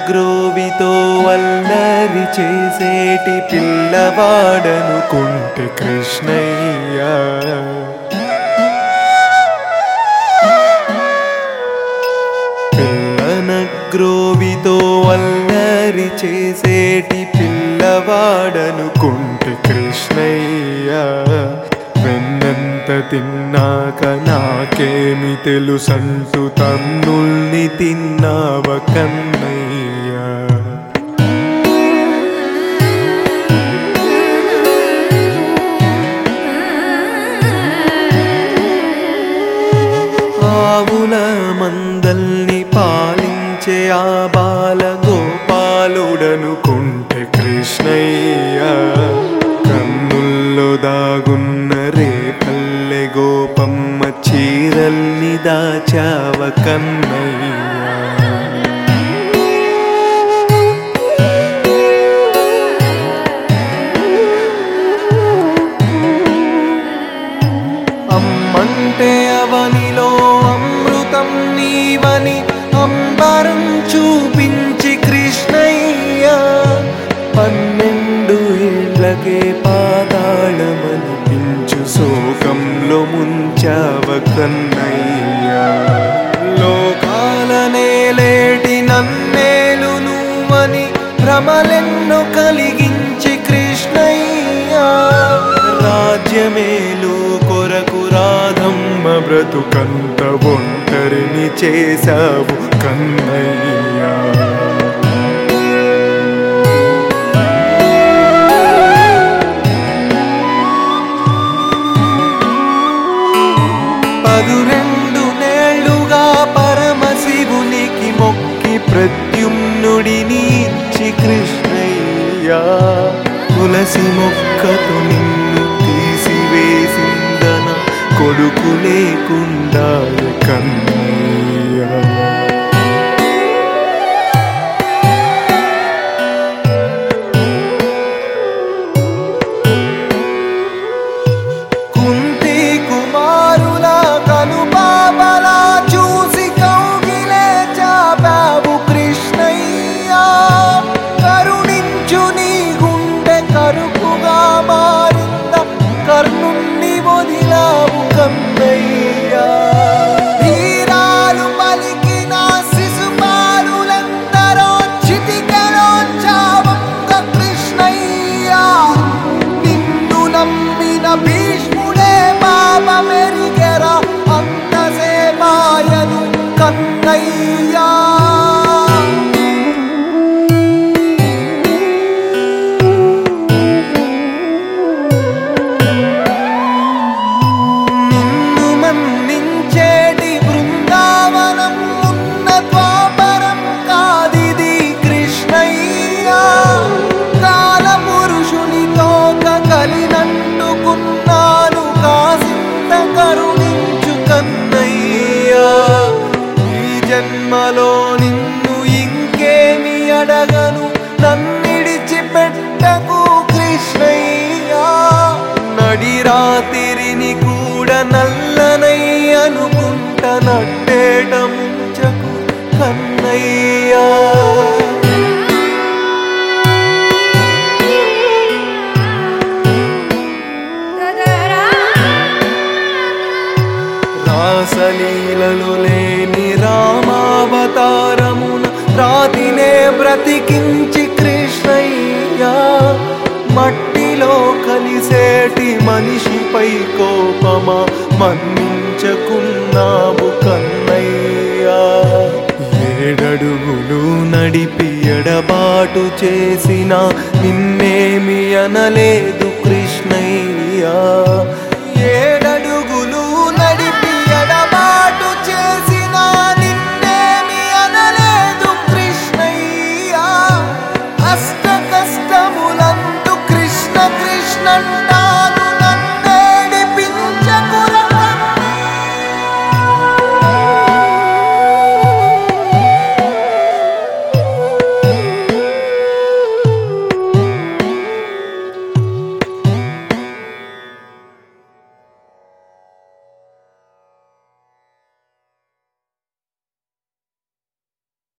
గ్రోవితో వల్లరి చేసేటి పిల్లవాడనుకుంటే కృష్ణయ్య పిల్లన గ్రోవితో వల్లరి చేసేటి పిల్లవాడనుకుంటే కృష్ణయ్య వెన్నంత తిన్నాక నాకేమి తెలుసంటూ తన్నుల్ని తిన్నావ కన్నయ్య ఆవుల మందల్ని పాలించే ఆ బాల గోపాలుడనుకుంటే కృష్ణయ్య కన్నుల్లో దాగున్న రేపల్లె గోపమ్మ చీరల్ని దాచావ కన్నయ్య అమ్మంటే అవనిలో అమృతం నీవని అంబరం చూపించి కృష్ణయ్య పన్నెండు ఏళ్ళకే పాతాళమనిపించు శోకంలో ముంచావ కన్నయ్య లోకాల నేలేటి నన్నేలు నువ్వని భ్రమలెన్నో కలిగించి కృష్ణయ్య రాజ్యమేలు కొరకు రాధమ్మ బ్రతుకంత ఒంటరిని చేశావు కన్నయ్యా పదురెండు నేళ్లుగా పరమశివునికి మొక్కి ప్రత్యుమ్నుడిని ఇచ్చి కృష్ణయ్య తులసి మొక్కతో నిన్ను తీసివేసిందన కొడుకు లేకుండా కన్నయ్య కుంతి కుమారుల కనుపాపలా చూసి కౌగిలే చాపావు కృష్ణయ్య కరుణించు నీ గుండె కరుపుగా మారింద కర్ణుణ్ణి వదిలావు కన్నయ్య ధీరాలు పలికిన శిశుపాలులెందరో చిటికెలో చావంగ కృష్ణయ్య నిన్ను నమ్మిన భీష్ముడే పాప మెరిగెరా అంతసే మాయను కన్నయ్యా నిన్ను మన్నించేటి బృందావనం ఉన్న ద్వాపరం కాదిది కృష్ణయ్య కాల పురుషునితో కలినంటుకున్నాను కాసింత కరుణించు కన్నయ్య ఈ జన్మలో నిన్ను ఇంకేమి అడగను నన్నిడిచి పెట్టకు కృష్ణయ్య నడి రాతిరిని కూడా నల్లనై అనుకుంట నట్టేట ముంచకు కన్నయ్యా రాసలీలలు లేని రామావతారమున రాతినే బ్రతికించి కృష్ణయ్య మట్టిలో కలిసేటి మనిషిపై కోపమా మన్నించకున్నావు కన్నయ్యా ఏడడుగులు నడిపి ఎడబాటు చేసిన నిన్నేమి అనలేదు కృష్ణయ్యా